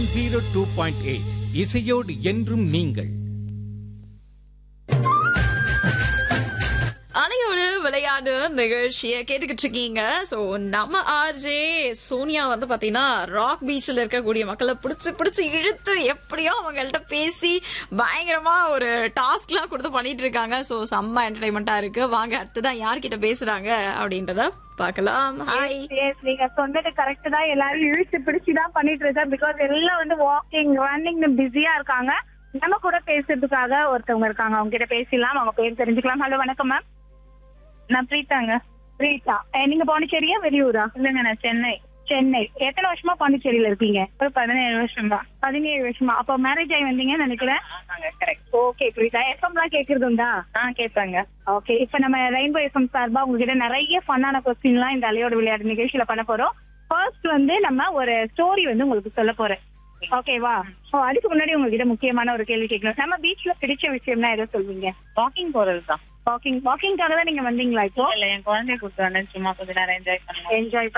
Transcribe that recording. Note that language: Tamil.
ஜீரோ டூ பாயிண்ட் எயிட் இசையோடு என்றும் நீங்கள் அலையோடு விளையாடு நிகழ்ச்சியை கேட்டுக்கிட்டு இருக்கீங்க சோ நம்ம ஆர்ஜே சோனியா வந்து பாத்தீங்கன்னா ராக் பீச்ல இருக்கக்கூடிய மக்களை பிடிச்சு பிடிச்சு இழுத்து எப்படியோ அவங்கள்ட்ட பேசி பயங்கரமா ஒரு டாஸ்க் எல்லாம் கொடுத்து பண்ணிட்டு இருக்காங்க சோ செம்ம என்டர்டைன்மெண்டா இருக்கு வாங்க அடுத்ததான் யார்கிட்ட பேசுறாங்க அப்படின்றத பார்க்கலாம் ஹாய் Yes, நீங்க சொன்னது கரெக்ட் தான் எல்லாரும் இழுத்து பிடிச்சு தான் பண்ணிட்டு இருக்கேன் பிகாஸ் எல்லாம் வந்து வாக்கிங் ரன்னிங் பிஸியா இருக்காங்க நம்ம கூட பேசுறதுக்காக ஒருத்தவங்க இருக்காங்க அவங்க கிட்ட பேசிடலாம் அவங்க பேர் தெரிஞ்சுக்கலாம் ஹலோ வணக்கம் மேம் நான் பிரீத்தாங்க பிரீத்தா Eh, நீங்க பாண்டிச்சேரியா வெளியூரா இல்லங்க நான் சென்னை சென்னை எத்தனை வருஷமா பாண்டிச்சேரியில இருக்கீங்க ஒரு பதினேழு வருஷம் தான் பதினேழு வருஷமா அப்ப மேரேஜ் ஆகி வந்தீங்கன்னு நினைக்கிறேன் ஓகே பிரீதா எஃப்எம் எல்லாம் கேக்குறது உண்டா ஆ கேட்பாங்க ஓகே இப்ப நம்ம ரெயின்போ எஃப்எம் சார்பா உங்ககிட்ட நிறைய ஃபன்னான கொஸ்டின் எல்லாம் இந்த அலையோட விளையாட்டு நிகழ்ச்சியில பண்ண போறோம் ஃபர்ஸ்ட் வந்து நம்ம ஒரு ஸ்டோரி வந்து உங்களுக்கு சொல்ல போறேன் ஓகேவா ஓ அதுக்கு முன்னாடி உங்ககிட்ட முக்கியமான ஒரு கேள்வி கேட்கணும் நம்ம பீச்ல பிடிச்ச விஷயம்னா எதை சொல்வீங்க வாக்கிங் போறது தான் வாக்கிங் வாக்கிங்காக தான் நீங்க வந்தீங்களா இப்போ இல்ல என் குழந்தைய கூட்டு வந்தேன் சும்மா கொஞ்ச நேரம் என்ஜாய் பண்ணுவோம் என்ஜாய்